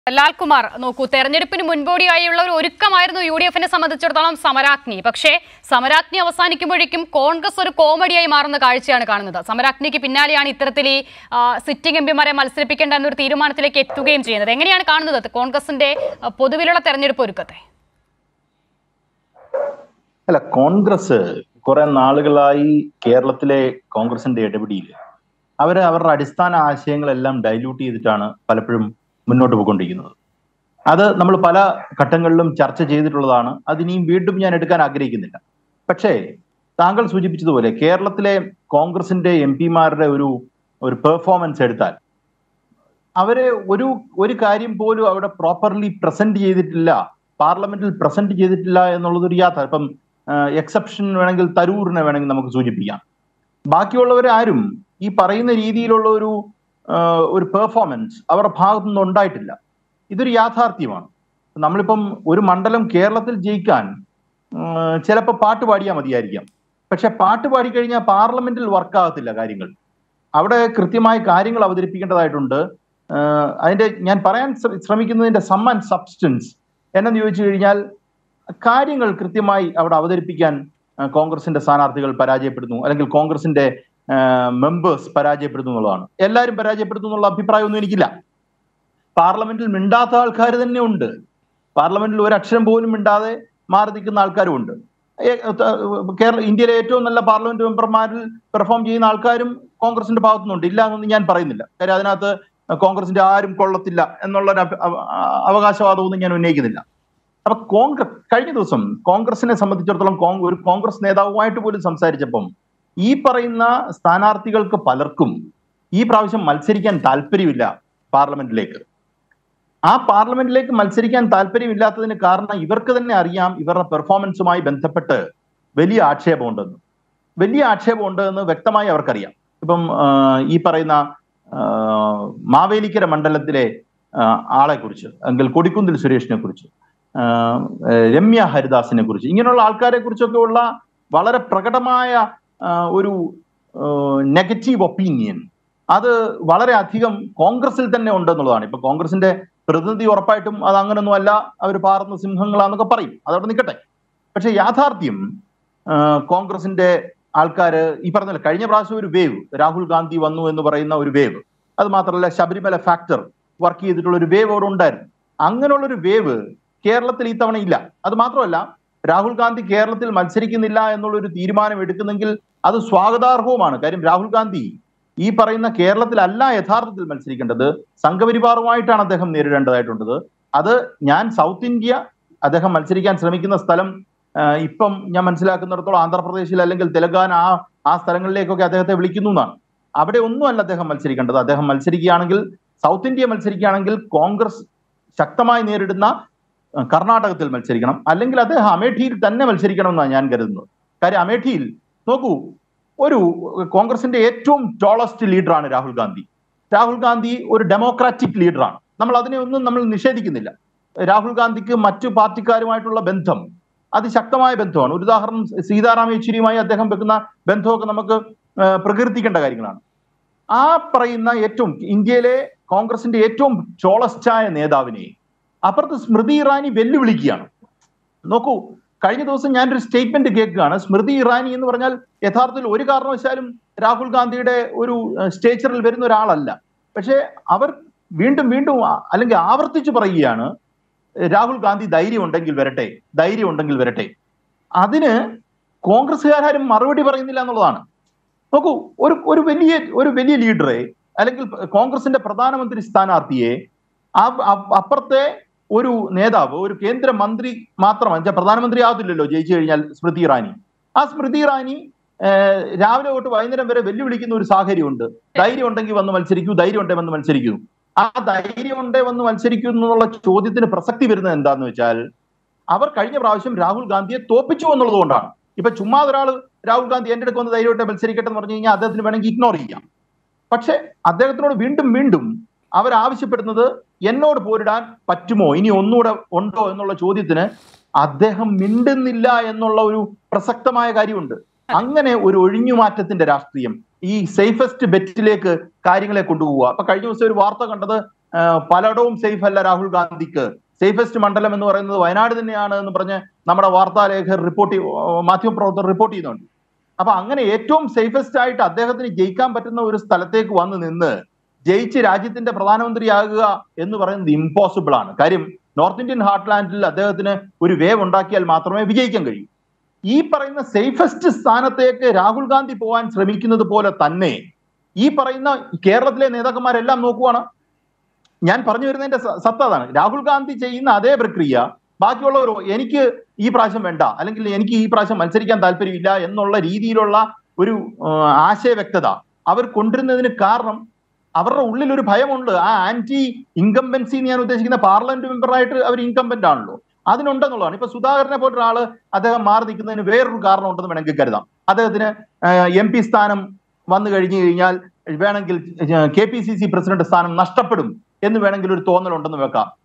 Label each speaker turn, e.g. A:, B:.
A: ലാൽകുമാർ നോക്കൂ തെരഞ്ഞെടുപ്പിന് മുൻപോടിയായുള്ള ഒരു ഒരുക്കമായിരുന്നു യു ഡി എഫിനെ സംബന്ധിച്ചിടത്തോളം സമരാഗ്നി പക്ഷേ സമരാഗ്നി അവസാനിക്കുമ്പോഴേക്കും കോൺഗ്രസ് ഒരു കോമഡിയായി മാറുന്ന കാഴ്ചയാണ് കാണുന്നത് സമരാഗ്നിക്ക് പിന്നാലെയാണ് ഇത്തരത്തിൽ ഈ ആ, സിറ്റിംഗ് എംപിമാരെ മത്സരിപ്പിക്കേണ്ട എന്നൊരു തീരുമാനത്തിലേക്ക് എത്തുകയും ചെയ്യുന്നത് എങ്ങനെയാണ് കാണുന്നത് കോൺഗ്രസിന്റെ ആ, പൊതുവിലുള്ള തെരഞ്ഞെടുപ്പ് ഒരുക്കത്തെ
B: അല്ല കോൺഗ്രസ് കുറെ നാളുകളായി കേരളത്തിലെ കോൺഗ്രസിന്റെ ഇടപെടിയിൽ അവര് അവരുടെ അടിസ്ഥാന ആശയങ്ങളെല്ലാം ഡൈല്യൂട്ട് ചെയ്തിട്ടാണ് പലപ്പോഴും മുന്നോട്ട് പോയിക്കൊണ്ടിരിക്കുന്നത് അത് നമ്മൾ പല ഘട്ടങ്ങളിലും ചർച്ച ചെയ്തിട്ടുള്ളതാണ് അതിനിയും വീണ്ടും ഞാൻ എടുക്കാൻ ആഗ്രഹിക്കുന്നില്ല പക്ഷേ താങ്കൾ സൂചിപ്പിച്ചതുപോലെ കേരളത്തിലെ കോൺഗ്രസിന്റെ എം പിമാരുടെ ഒരു ഒരു പെർഫോമൻസ് എടുത്താൽ അവര് ഒരു ഒരു കാര്യം പോലും അവിടെ പ്രോപ്പർലി പ്രസന്റ് ചെയ്തിട്ടില്ല പാർലമെന്റിൽ പ്രസന്റ് ചെയ്തിട്ടില്ല എന്നുള്ളത് ഒരു യാഥാർത്ഥ്യം ഇപ്പം എക്സെപ്ഷൻ വേണമെങ്കിൽ തരൂറിനെ വേണമെങ്കിൽ നമുക്ക് സൂചിപ്പിക്കാം ബാക്കിയുള്ളവർ ആരും ഈ പറയുന്ന രീതിയിലുള്ള ഒരു ആ, ഒരു പെർഫോമൻസ് അവരുടെ ഭാഗത്തു നിന്ന് ഉണ്ടായിട്ടില്ല ഇതൊരു യാഥാർത്ഥ്യമാണ് നമ്മളിപ്പം ഒരു മണ്ഡലം കേരളത്തിൽ ജയിക്കാൻ ചിലപ്പോൾ പാട്ട് പാടിയാൽ മതിയായിരിക്കാം പക്ഷെ പാട്ട് പാടിക്കഴിഞ്ഞാൽ പാർലമെന്റിൽ വർക്കാകത്തില്ല കാര്യങ്ങൾ അവിടെ കൃത്യമായി കാര്യങ്ങൾ അവതരിപ്പിക്കേണ്ടതായിട്ടുണ്ട് ആ, അതിന്റെ ഞാൻ പറയാൻ ശ്ര- ശ്രമിക്കുന്നതിന്റെ സം ആൻഡ് സബ്സ്റ്റൻസ് എന്നു ചോദിച്ചു കഴിഞ്ഞാൽ കാര്യങ്ങൾ കൃത്യമായി അവിടെ അവതരിപ്പിക്കാൻ ആ, കോൺഗ്രസിന്റെ സ്ഥാനാർത്ഥികൾ പരാജയപ്പെടുന്നു അല്ലെങ്കിൽ കോൺഗ്രസിന്റെ മെമ്പേഴ്സ് പരാജയപ്പെടുന്നു എന്നുള്ളതാണ് എല്ലാവരും പരാജയപ്പെടുന്നു എന്നുള്ള അഭിപ്രായമൊന്നും എനിക്കില്ല പാർലമെന്റിൽ മിണ്ടാത്ത ആൾക്കാർ തന്നെ ഉണ്ട് പാർലമെന്റിൽ ഒരു അക്ഷരം പോലും മിണ്ടാതെ മാറി നിൽക്കുന്ന ആൾക്കാരും ഉണ്ട് ഏ- ത- കേരള ഇന്ത്യയിലെ ഏറ്റവും നല്ല പാർലമെന്റ് മെമ്പർമാരിൽ പെർഫോം ചെയ്യുന്ന ആൾക്കാരും കോൺഗ്രസിന്റെ ഭാഗത്തുനിന്നുണ്ട് ഇല്ല എന്നൊന്നും ഞാൻ പറയുന്നില്ല കാര്യം അതിനകത്ത് കോൺഗ്രസിന്റെ ആരും കൊള്ളത്തില്ല എന്നുള്ള ഒരു അഭ- അവ- അവകാശവാദമൊന്നും ഞാൻ ഉന്നയിക്കുന്നില്ല അപ്പൊ കോൺഗ്രസ് കഴിഞ്ഞ ദിവസം കോൺഗ്രസിനെ സംബന്ധിച്ചിടത്തോളം കോൺ- ഒരു കോൺഗ്രസ് നേതാവുമായിട്ട് പോലും സംസാരിച്ചപ്പം ഈ പറയുന്ന സ്ഥാനാർത്ഥികൾക്ക് പലർക്കും ഈ പ്രാവശ്യം മത്സരിക്കാൻ താല്പര്യമില്ല പാർലമെന്റിലേക്ക് ആ പാർലമെന്റിലേക്ക് മത്സരിക്കാൻ താല്പര്യമില്ലാത്തതിന് കാരണം ഇവർക്ക് തന്നെ അറിയാം ഇവരുടെ പെർഫോമൻസുമായി ബന്ധപ്പെട്ട് വലിയ ആക്ഷേപമുണ്ടെന്ന് വലിയ ആക്ഷേപമുണ്ട് എന്ന് വ്യക്തമായി അവർക്കറിയാം ഇപ്പം ആ, ഈ പറയുന്ന ആ, മാവേലിക്കര മണ്ഡലത്തിലെ ആളെ കുറിച്ച് അല്ലെങ്കിൽ കൊടിക്കുന്നിൽ സുരേഷിനെ കുറിച്ച് ആ, രമ്യ ഹരിദാസിനെ കുറിച്ച് ഇങ്ങനെയുള്ള ആൾക്കാരെ കുറിച്ചൊക്കെ ഉള്ള വളരെ പ്രകടമായ ആ, ഒരു നെഗറ്റീവ് ഒപ്പീനിയൻ അത് വളരെ അധികം കോൺഗ്രസിൽ തന്നെ ഉണ്ട് എന്നുള്ളതാണ് ഇപ്പൊ കോൺഗ്രസിന്റെ പ്രതിനിധി ഉറപ്പായിട്ടും അത് അങ്ങനൊന്നും അല്ല അവർ പാർന്ന സിംഹങ്ങളാന്നൊക്കെ പറയും അതവിടെ നിൽക്കട്ടെ പക്ഷെ യാഥാർത്ഥ്യം ആ, കോൺഗ്രസിന്റെ ആൾക്കാര് ഈ പറഞ്ഞ കഴിഞ്ഞ പ്രാവശ്യം ഒരു വേവ് രാഹുൽ ഗാന്ധി വന്നു എന്ന് പറയുന്ന ഒരു വേവ് അത് മാത്രമല്ല ശബരിമല ഫാക്ടർ വർക്ക് ചെയ്തിട്ടുള്ള ഒരു വേവ് അവിടെ ഉണ്ടായിരുന്നു അങ്ങനെയുള്ള ഒരു വേവ് കേരളത്തിൽ ഈ തവണ ഇല്ല അത് മാത്രമല്ല രാഹുൽ ഗാന്ധി കേരളത്തിൽ മത്സരിക്കുന്നില്ല എന്നുള്ള ഒരു തീരുമാനം എടുക്കുന്നെങ്കിൽ അത് സ്വാഗതാർഹവുമാണ് കാര്യം രാഹുൽ ഗാന്ധി ഈ പറയുന്ന കേരളത്തിലല്ല യഥാർത്ഥത്തിൽ മത്സരിക്കേണ്ടത് സംഘപരിവാറുമായിട്ടാണ് അദ്ദേഹം നേരിടേണ്ടതായിട്ടുള്ളത് അത് ഞാൻ സൗത്ത് ഇന്ത്യ അദ്ദേഹം മത്സരിക്കാൻ ശ്രമിക്കുന്ന സ്ഥലം ആ, ഇപ്പം ഞാൻ മനസ്സിലാക്കുന്നിടത്തോളം ആന്ധ്രാപ്രദേശിൽ അല്ലെങ്കിൽ തെലങ്കാന ആ ആ സ്ഥലങ്ങളിലേക്കൊക്കെ അദ്ദേഹത്തെ വിളിക്കുന്നു എന്നാണ് അവിടെ ഒന്നുമല്ല അദ്ദേഹം മത്സരിക്കേണ്ടത് അദ്ദേഹം മത്സരിക്കുകയാണെങ്കിൽ സൗത്ത് ഇന്ത്യ മത്സരിക്കുകയാണെങ്കിൽ കോൺഗ്രസ് ശക്തമായി നേരിടുന്ന ആ, കർണാടകത്തിൽ മത്സരിക്കണം അല്ലെങ്കിൽ അദ്ദേഹം അമേഠിയിൽ തന്നെ മത്സരിക്കണം എന്നാണ് ഞാൻ കരുതുന്നത് കാര്യം അമേഠിയിൽ നോക്കൂ ഒരു കോൺഗ്രസിന്റെ ഏറ്റവും ടോളസ്റ്റ് ലീഡറാണ് രാഹുൽ ഗാന്ധി രാഹുൽ ഗാന്ധി ഒരു ഡെമോക്രാറ്റിക് ലീഡറാണ് നമ്മൾ അതിനെ ഒന്നും നമ്മൾ നിഷേധിക്കുന്നില്ല രാഹുൽ ഗാന്ധിക്ക് മറ്റു പാർട്ടിക്കാരുമായിട്ടുള്ള ബന്ധം അതിശക്തമായ ബന്ധമാണ് ഒരു ഉദാഹരണം സീതാറാം യെച്ചൂരിയുമായി അദ്ദേഹം വെക്കുന്ന ബന്ധമൊക്കെ നമുക്ക് ആ, പ്രകീർത്തിക്കേണ്ട കാര്യങ്ങളാണ് ആ പറയുന്ന ഏറ്റവും ഇന്ത്യയിലെ കോൺഗ്രസിന്റെ ഏറ്റവും ചോളസ്റ്റായ നേതാവിനെ അപ്പുറത്ത് സ്മൃതി ഇറാനി വെല്ലുവിളിക്കുകയാണ് നോക്കൂ കഴിഞ്ഞ ദിവസം ഞാനൊരു സ്റ്റേറ്റ്മെന്റ് കേൾക്കുകയാണ് സ്മൃതി ഇറാനി എന്ന് പറഞ്ഞാൽ യഥാർത്ഥത്തിൽ ഒരു കാരണവശാലും രാഹുൽ ഗാന്ധിയുടെ ഒരു സ്റ്റേച്ചറിൽ വരുന്ന ഒരാളല്ല പക്ഷേ അവർ വീണ്ടും വീണ്ടും ആ- അല്ലെങ്കിൽ ആവർത്തിച്ചു പറയുകയാണ് രാഹുൽ ഗാന്ധി ധൈര്യം ഉണ്ടെങ്കിൽ വരട്ടെ ധൈര്യം ഉണ്ടെങ്കിൽ വരട്ടെ അതിന് കോൺഗ്രസ്സുകാരും മറുപടി പറയുന്നില്ല എന്നുള്ളതാണ് നോക്കൂ ഒരു ഒരു വലിയ ഒരു വലിയ ലീഡറെ അല്ലെങ്കിൽ കോൺഗ്രസിന്റെ പ്രധാനമന്ത്രി സ്ഥാനാർത്ഥിയെ ആ- ആ- അപ്പുറത്തെ ഒരു നേതാവ് ഒരു കേന്ദ്രമന്ത്രി മാത്രം എന്നുവെച്ചാൽ പ്രധാനമന്ത്രി ആകത്തില്ലല്ലോ ജയിച്ചു കഴിഞ്ഞാൽ സ്മൃതി ഇറാനി ആ സ്മൃതി ഇറാനി ഏഹ്, രാവിലെ തൊട്ട് വൈകുന്നേരം വരെ വെല്ലുവിളിക്കുന്ന ഒരു സാഹചര്യമുണ്ട് ധൈര്യം ഉണ്ടെങ്കിൽ വന്ന് മത്സരിക്കൂ ധൈര്യം ഉണ്ടെങ്കിൽ വന്ന് മത്സരിക്കൂ ആ ധൈര്യം ഉണ്ടേ വന്ന് മത്സരിക്കൂ എന്നുള്ള ചോദ്യത്തിന് പ്രസക്തി വരുന്നത് എന്താന്ന് വെച്ചാൽ അവർ കഴിഞ്ഞ പ്രാവശ്യം രാഹുൽ ഗാന്ധിയെ തോപ്പിച്ചു എന്നുള്ളത് കൊണ്ടാണ് ഇപ്പൊ ചുമ്മാ ഒരാൾ രാഹുൽ ഗാന്ധി എന്റെ അടുത്ത് വന്ന് ധൈര്യമായിട്ട് മത്സരിക്കട്ടെ എന്ന് പറഞ്ഞു കഴിഞ്ഞാൽ അദ്ദേഹത്തിന് വേണമെങ്കിൽ ഇഗ്നോർ ചെയ്യാം പക്ഷെ അദ്ദേഹത്തിനോട് വീണ്ടും വീണ്ടും അവർ ആവശ്യപ്പെടുന്നത് എന്നോട് പോരിടാൻ പറ്റുമോ ഇനി ഒന്നുകൂടെ ഉണ്ടോ എന്നുള്ള ചോദ്യത്തിന് അദ്ദേഹം മിണ്ടുന്നില്ല എന്നുള്ള ഒരു പ്രസക്തമായ കാര്യമുണ്ട് അങ്ങനെ ഒരു ഒഴിഞ്ഞുമാറ്റത്തിന്റെ രാഷ്ട്രീയം ഈ സേഫസ്റ്റ് ബെറ്റിലേക്ക് കാര്യങ്ങളെ കൊണ്ടുപോവുക അപ്പൊ കഴിഞ്ഞ ദിവസം ഒരു വാർത്ത കണ്ടത് ആ, പലയിടവും സേഫ് അല്ല രാഹുൽ ഗാന്ധിക്ക് സേഫസ്റ്റ് മണ്ഡലം എന്ന് പറയുന്നത് വയനാട് തന്നെയാണ് എന്ന് പറഞ്ഞ് നമ്മുടെ വാർത്താലേഖകർ റിപ്പോർട്ട് മാധ്യമപ്രവർത്തകർ റിപ്പോർട്ട് ചെയ്യുന്നുണ്ട് അപ്പൊ അങ്ങനെ ഏറ്റവും സേഫസ്റ്റ് ആയിട്ട് അദ്ദേഹത്തിന് ജയിക്കാൻ പറ്റുന്ന ഒരു സ്ഥലത്തേക്ക് വന്ന് നിന്ന് ജയിച്ച് രാജ്യത്തിന്റെ പ്രധാനമന്ത്രിയാകുക എന്ന് പറയുന്നത് ഇമ്പോസിബിൾ ആണ് കാര്യം നോർത്ത് ഇന്ത്യൻ ഹാർട്ട്ലാൻഡിൽ അദ്ദേഹത്തിന് ഒരു വേവ് ഉണ്ടാക്കിയാൽ മാത്രമേ വിജയിക്കാൻ കഴിയൂ ഈ പറയുന്ന സേഫസ്റ്റ് സ്ഥാനത്തേക്ക് രാഹുൽ ഗാന്ധി പോകാൻ ശ്രമിക്കുന്നത് പോലെ തന്നെ ഈ പറയുന്ന കേരളത്തിലെ നേതാക്കന്മാരെല്ലാം നോക്കുവാണ് ഞാൻ പറഞ്ഞു വരുന്നതിന്റെ സ- സത്ത അതാണ് രാഹുൽ ഗാന്ധി ചെയ്യുന്ന അതേ പ്രക്രിയ ബാക്കിയുള്ളവർ എനിക്ക് ഈ പ്രാവശ്യം വേണ്ട അല്ലെങ്കിൽ എനിക്ക് ഈ പ്രാവശ്യം മത്സരിക്കാൻ താല്പര്യമില്ല എന്നുള്ള രീതിയിലുള്ള ഒരു ആ, ആശയവ്യക്തത അവർ കൊണ്ടുവരുന്നതിന് കാരണം അവരുടെ ഉള്ളിൽ ഒരു ഭയമുണ്ട് ആ ആന്റി ഇൻകംബൻസി എന്ന് ഞാൻ ഉദ്ദേശിക്കുന്ന പാർലമെന്റ് മെമ്പറായിട്ട് അവർ ഇൻകംബന്റ് ആണല്ലോ അതിനുണ്ടെന്നുള്ളതാണ് ഇപ്പൊ സുധാകരനെ പോലെ ഒരാള് അദ്ദേഹം മാറി നിൽക്കുന്നതിന് വേറൊരു കാരണം ഉണ്ടെന്ന് വേണമെങ്കിൽ കരുതാം അദ്ദേഹത്തിന് എം പി സ്ഥാനം വന്നു കഴിഞ്ഞു കഴിഞ്ഞാൽ വേണമെങ്കിൽ K P C C president സ്ഥാനം നഷ്ടപ്പെടും എന്ന് വേണമെങ്കിൽ ഒരു തോന്നലുണ്ടെന്ന് വെക്കാം